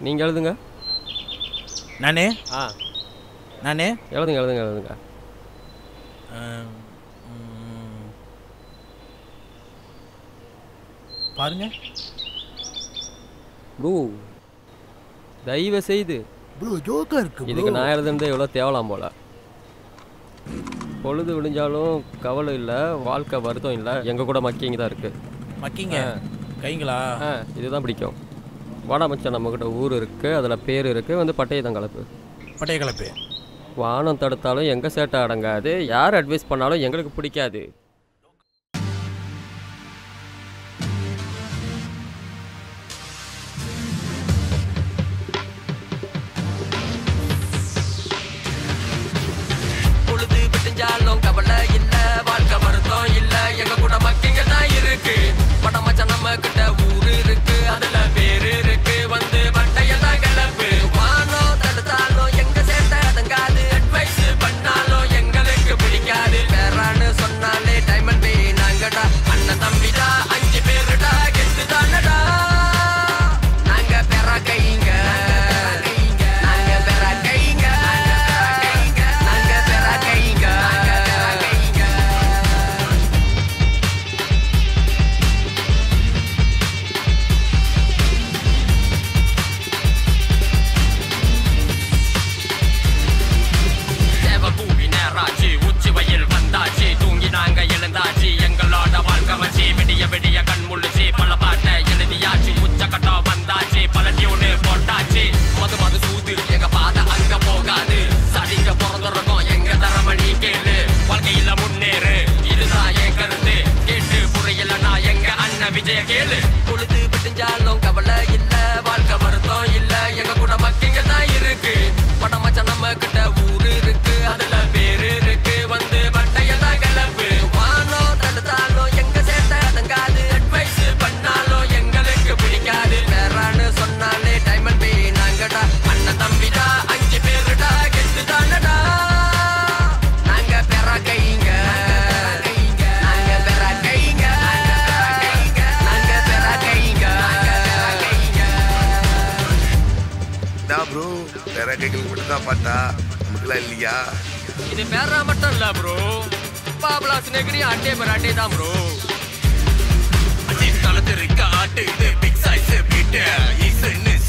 நீங்கள் எழுதுங்க நானே ஆ நானே எழுதுங்க எழுதுங்க எழுதுங்க ஆம், ம். பாருங்க ப்ரூ தயவு செய்து ப்ரோ ஜோக்கா இருக்கு இதுக்கு bro. நான் எழுதுனதே எவ்வளோ தேவலாம் போல பொழுது விடிஞ்சாலும் கவலை இல்லை வாழ்க்கை வருத்தம் இல்லை எங்கள் கூட மக்கிங்க தான் இருக்குது மக்கிங்க கைங்களா ஆ இதுதான் பிடிக்கும் வாடா மச்சான் நம்மக்கிட்ட ஊர் இருக்குது அதில் பேர் இருக்குது வந்து பட்டையை தான் கலப்பு பட்டைய கலப்பு வானம் தடுத்தாலும் எங்கள் சேட்டை அடங்காது யார் அட்வைஸ் பண்ணாலும் எங்களுக்கு பிடிக்காது பொழுது விட்டுஞ்சாலும் கவலை இல்ல வாழ்க்கை வருத்தம் இல்ல எங்க கூட மக்கிங்க தான் இருக்கு படமச்ச நம்ம கிட்ட ஊரு இருக்கு அதுல பேரு இருக்கு வந்து வட்டைய தான் கிளப்பு வானம் தடுத்தாலும் எங்க சேர்த்த அதங்காது அட்வைஸ் பண்ணாலும் எங்களுக்கு பிடிக்காது பேரான்னு சொன்னாலே டைமண்ட் பே நாங்கடா அண்ணன் தம்பிடா அஞ்சு பேருடா கெட்டு தானடா நாங்க பெறா கைங்க நாங்க பெறா கைங்க நாங்க பெறா கைங்க தேவ பூமி நேராச்சு உச்சி வயல் வந்தாச்சு தூங்கி நாங்க எழுந்தாச்சு எங்களோட வாழ்க்கை வச்சு விடிய விடிய கண் முழிச்சு பல பாட்டை எழுதியாச்சு உச்சக்கட்டம் வந்தாச்சு பல டியூனு போட்டாச்சு மது மது சூது எங்க பாதை அங்க போகாது சடிக்க பிறந்திருக்கோம் எங்க தரமணி கேளு வாழ்க்கையில முன்னேறு இதுதான் என் கருத்து கேட்டு புரியலனா எங்க அண்ணன் விஜய கேளு பொழுது விட்டுஞ்சாலும் கவலை இல்ல வாழ்க்கை வருத்தம் இல்ல எங்க கூட மக்கிங்க தான் இருக்கு படம் மச்ச நம்ம கிட்ட ஊரு இருக்கு அதுல பேரு இருக்கு வந்து வட்டைய தான் கிளப்பு வானம் தடுத்தாலும் எங்க சேர்த்த அதங்காது அட்வைஸ் பண்ணாலும் எங்களுக்கு பிடிக்காது வேறான்னு சொன்னாலே டைமண்ட் பே நாங்கடா அண்ணன் தம்பிடா அஞ்சு பேருடா கெட்டு தானடா நாங்க பெறா கைங்க நாங்க பெறா கைங்க நாங்க பெறா கைங்க நான் ப்ரோ வேற கைகளுக்கு மட்டும் தான் பார்த்தா நமக்குலாம் இல்லையா இது பேரா மட்டும் இல்ல ப்ரோ பாபலாஸ் நெகிரி அட்டே பேர் அட்டே தான் ப்ரோ தளத்திற்கு ஆட்டு இது பிக் சைஸ் பீட்டு இசுன்னு